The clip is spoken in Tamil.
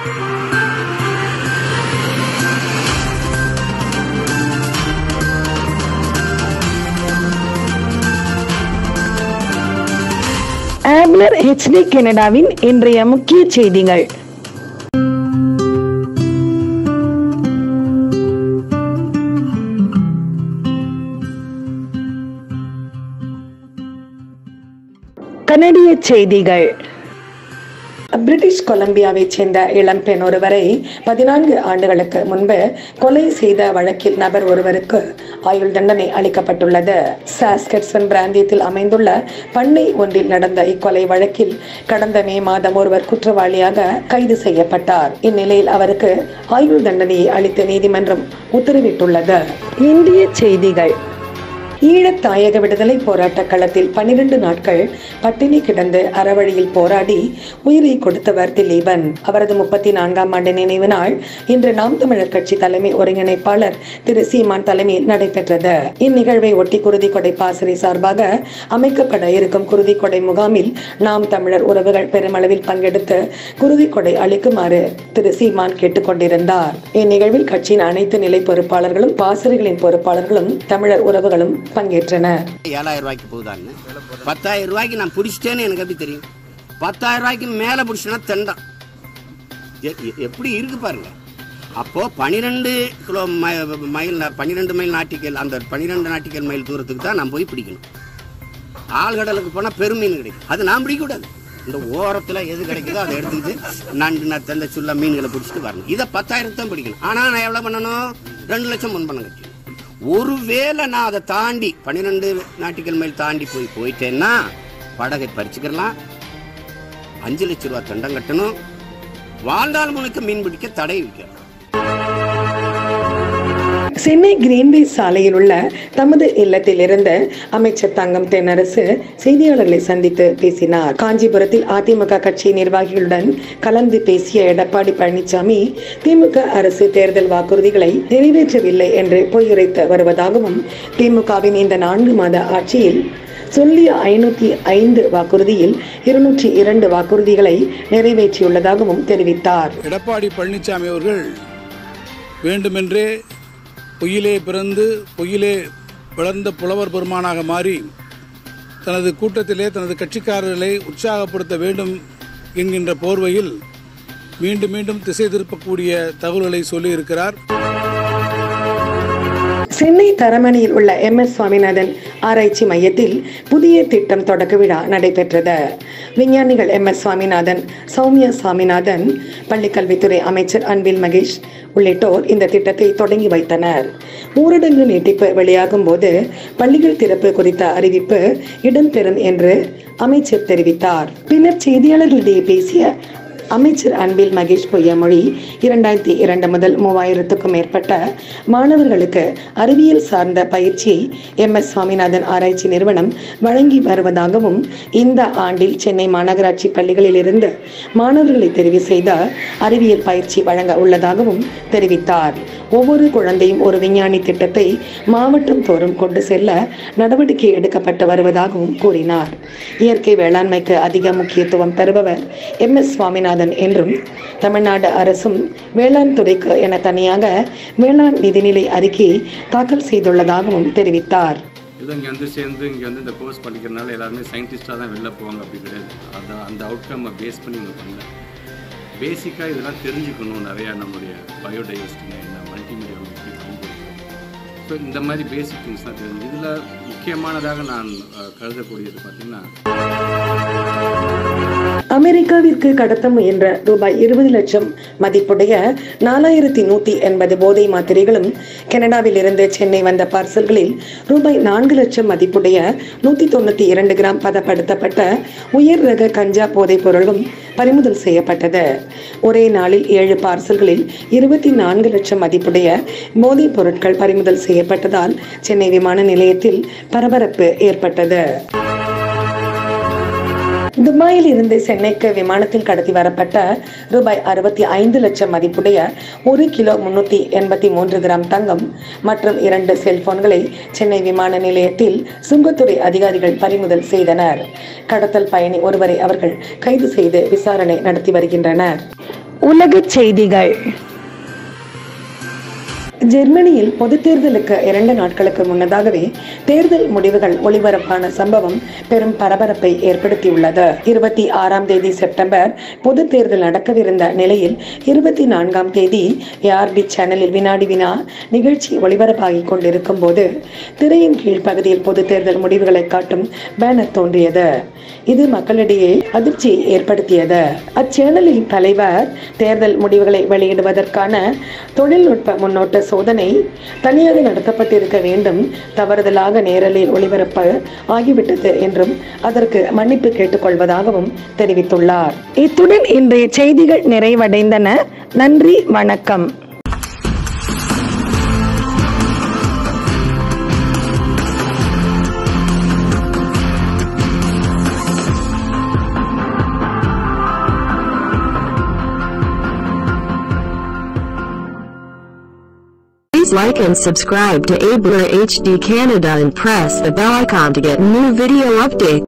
ஆப்னர் ஹெச்டி கனடாவின் இன்றைய முக்கிய செய்திகள் கனடிய செய்திகள் பிரிட்டிஷ் கொலம்பியாவைச் சேர்ந்த இளம்பெண் ஒருவரை பதினான்கு ஆண்டுகளுக்கு முன்பு கொலை செய்த வழக்கில் நபர் ஒருவருக்கு ஆயுள் தண்டனை அளிக்கப்பட்டுள்ளது சாஸ்கட்சன் பிராந்தியத்தில் அமைந்துள்ள பண்ணை ஒன்றில் நடந்த இக்கொலை வழக்கில் கடந்த மே மாதம் ஒருவர் குற்றவாளியாக கைது செய்யப்பட்டார் இந்நிலையில் அவருக்கு ஆயுள் தண்டனையை அளித்த நீதிமன்றம் உத்தரவிட்டுள்ளது இந்திய செய்திகள் ஈழத் தாயக விடுதலை போராட்ட களத்தில் பன்னிரண்டு நாட்கள் பட்டினி கிடந்து அறவழியில் போராடி உயிரை கொடுத்தவர் திலீபன் அவரது முப்பத்தி நான்காம் ஆண்டு நினைவு நாள் இன்று நாம் தமிழர் கட்சி தலைமை ஒருங்கிணைப்பாளர் திரு சீமான் தலைமையில் நடைபெற்றது இந்நிகழ்வை ஒட்டி குருதிக்கொடை பாசறை சார்பாக அமைக்கப்பட இருக்கும் குருதிக்கொடை முகாமில் நாம் தமிழர் உறவுகள் பெருமளவில் பங்கெடுத்து குருதிக்கொடை அளிக்குமாறு திரு சீமான் கேட்டுக்கொண்டிருந்தார் இந்நிகழ்வில் கட்சியின் அனைத்து நிலை பொறுப்பாளர்களும் பாசறைகளின் பொறுப்பாளர்களும் தமிழர் உறவுகளும் பங்கேற்றனர் ஏழாயிரம் ரூபாய்க்கு போகுதான்னு பத்தாயிரம் ரூபாய்க்கு நான் பிடிச்சிட்டேன்னு எனக்கு எப்படி தெரியும் பத்தாயிரம் ரூபாய்க்கு மேலே பிடிச்சினா தெண்டான் எ- எ- எப்படி இருக்கு பாருங்க அப்போ பனிரெண்டு கிலோ மை- மைல் பன்னிரெண்டு மைல் நாட்டிக்கல் அந்த பன்னிரெண்டு நாட்டிக்கல் மைல் தூரத்துக்கு தான் நான் போய் பிடிக்கணும் ஆழ்கடலுக்கு போனால் பெருமீன் கிடைக்கும் அது நான் பிடிக்கக்கூடாது இந்த ஓரத்தில் எது கிடைக்குதோ அதை எடுத்துக்கிட்டு நண்டு நத்தந்த சுள்ள மீன்களை பிடிச்சிட்டு வரணும் இதை பத்தாயிரத்து தான் பிடிக்கணும் ஆனால் நான் எவ்வளோ பண்ணணும் ரெண்டு லட்சம் முன்பணம் கட்டணும் ஒருவேளை நான் அதை தாண்டி பன்னிரெண்டு நாட்டிக்கல் மைல் தாண்டி போய் போயிட்டேன்னா படகை பறிச்சுக்கலாம் அஞ்சு லட்ச ரூபா தண்டம் கட்டணும் வாழ்நாள் முழுக்க மீன் பிடிக்க தடை வைக்கணும் சென்னை கிரீன்வே சாலையில் உள்ள தமது இல்லத்தில் இருந்து அமைச்சர் தங்கம் தென்னரசு செய்தியாளர்களை சந்தித்து பேசினார் காஞ்சிபுரத்தில் அதிமுக கட்சி நிர்வாகிகளுடன் கலந்து பேசிய எடப்பாடி பழனிசாமி திமுக அரசு தேர்தல் வாக்குறுதிகளை நிறைவேற்றவில்லை என்று பொய்யுரைத்து வருவதாகவும் திமுகவின் இந்த நான்கு மாத ஆட்சியில் சொல்லிய ஐநூத்தி ஐந்து வாக்குறுதியில் இருநூற்றி இரண்டு வாக்குறுதிகளை நிறைவேற்றியுள்ளதாகவும் தெரிவித்தார் எடப்பாடி பழனிசாமி அவர்கள் வேண்டுமென்றே பொய்யிலே பிறந்து பொய்யிலே வளர்ந்த புலவர் பெருமானாக மாறி தனது கூட்டத்திலே தனது கட்சிக்காரர்களை உற்சாகப்படுத்த வேண்டும் என்கின்ற போர்வையில் மீண்டும் மீண்டும் திசை திருப்பக்கூடிய தகவல்களை சொல்லியிருக்கிறார் சென்னை தரமணியில் உள்ள எம் எஸ் சுவாமிநாதன் ஆராய்ச்சி மையத்தில் புதிய திட்டம் தொடக்க விழா நடைபெற்றது விஞ்ஞானிகள் எம் எஸ் சுவாமிநாதன் சௌமியா சாமிநாதன் பள்ளிக்கல்வித்துறை அமைச்சர் அன்பில் மகேஷ் உள்ளிட்டோர் இந்த திட்டத்தை தொடங்கி வைத்தனர் ஊரடங்கு நீட்டிப்பு வெளியாகும் போது பள்ளிகள் திறப்பு குறித்த அறிவிப்பு இடம்பெறும் என்று அமைச்சர் தெரிவித்தார் பின்னர் செய்தியாளர்களிடையே பேசிய அமைச்சர் அன்பில் மகேஷ் பொய்யாமொழி இரண்டாயிரத்தி இரண்டு முதல் மூவாயிரத்துக்கும் மேற்பட்ட மாணவர்களுக்கு அறிவியல் சார்ந்த பயிற்சியை எம் எஸ் சுவாமிநாதன் ஆராய்ச்சி நிறுவனம் வழங்கி வருவதாகவும் இந்த ஆண்டில் சென்னை மாநகராட்சி பள்ளிகளில் இருந்து மாணவர்களை தெரிவு செய்த அறிவியல் பயிற்சி வழங்க உள்ளதாகவும் தெரிவித்தார் ஒவ்வொரு குழந்தையும் ஒரு விஞ்ஞானி திட்டத்தை மாவட்டம் தோறும் கொண்டு செல்ல நடவடிக்கை எடுக்கப்பட்டு வருவதாகவும் கூறினார் இயற்கை வேளாண்மைக்கு அதிக முக்கியத்துவம் தருபவர் எம் எஸ் சுவாமிநாதன் என்றும் தமிழ்நாடு அரசும் வேளாண் துறைக்கு என தனியாக வேளாண் நிதிநிலை அறிக்கையை தாக்கல் செய்துள்ளதாகவும் தெரிவித்தார் ஏதோ இங்கே வந்து சேர்ந்து இங்கே வந்து இந்த கோர்ஸ் படிக்கிறனால எல்லாருமே சயின்டிஸ்டாக தான் வெளில போவாங்க அப்படி கிடையாது அந்த அந்த அவுட்கம் பேஸ் பண்ணி இவங்க பண்ணல பேசிக்காக இதெல்லாம் தெரிஞ்சுக்கணும் நிறையா நம்முடைய பயோடைவர்சிட்டினா என்ன மல்டிமீடியா எப்படி பயன்படுத்தணும் ஸோ இந்த மாதிரி பேசிக் திங்ஸ் தான் தெரிஞ்சு இதில் முக்கியமானதாக நான் அஹ், கருதக்கூடியது பார்த்திங்கன்னா அமெரிக்காவிற்கு கடத்த முயன்ற ரூபாய் இருபது லட்சம் மதிப்புடைய நாலாயிரத்தி நூத்தி எண்பது போதை மாத்திரைகளும் கனடாவில் இருந்து சென்னை வந்த பார்சல்களில் ரூபாய் நான்கு லட்சம் மதிப்புடைய நூத்தி தொண்ணூத்தி இரண்டு கிராம் பதப்படுத்தப்பட்ட உயர் ரக கஞ்சா போதைப் பொருளும் பறிமுதல் செய்யப்பட்டது ஒரே நாளில் ஏழு பார்சல்களில் இருபத்தி நான்கு லட்சம் மதிப்புடைய போதைப் பொருட்கள் பறிமுதல் செய்யப்பட்டதால் சென்னை விமான நிலையத்தில் பரபரப்பு ஏற்பட்டது துபாயில் இருந்து சென்னைக்கு விமானத்தில் கடத்தி வரப்பட்ட ரூபாய் அறுபத்தி ஐந்து லட்சம் மதிப்புடைய ஒரு கிலோ முன்னூத்தி எண்பத்தி மூன்று கிராம் தங்கம் மற்றும் இரண்டு செல்போன்களை சென்னை விமான நிலையத்தில் சுங்கத்துறை அதிகாரிகள் பறிமுதல் செய்தனர் கடத்தல் பயணி ஒருவரை அவர்கள் கைது செய்து விசாரணை நடத்தி வருகின்றனர் உலகச் செய்திகள் ஜெர்மனியில் பொது தேர்தலுக்கு இரண்டு நாட்களுக்கு முன்னதாகவே தேர்தல் முடிவுகள் ஒளிபரப்பான சம்பவம் பெரும் பரபரப்பை ஏற்படுத்தியுள்ளது இருபத்தி ஆறாம் தேதி செப்டம்பர் பொது தேர்தல் நடக்கவிருந்த நிலையில் இருபத்தி நான்காம் தேதி ஏஆர்பி சேனலில் வினாடி வினா நிகழ்ச்சி ஒளிபரப்பாகிக் கொண்டிருக்கும் போது திரையின் கீழ் பகுதியில் பொது தேர்தல் முடிவுகளை காட்டும் பேனர் தோன்றியது இது மக்களிடையே அதிர்ச்சியை ஏற்படுத்தியது அச்சேனலின் தலைவர் தேர்தல் முடிவுகளை வெளியிடுவதற்கான தொழில்நுட்ப முன்னோட்ட சோதனை தனியாக நடத்தப்பட்டிருக்க வேண்டும் தவறுதலாக நேரலில் ஒளிபரப்பு ஆகிவிட்டது என்றும் அதற்கு மன்னிப்பு கேட்டுக்கொள்வதாகவும் தெரிவித்துள்ளார் இத்துடன் இன்றைய செய்திகள் நிறைவடைந்தன நன்றி வணக்கம் Please like and subscribe to Abler HD Canada and press the bell icon to get new video updates.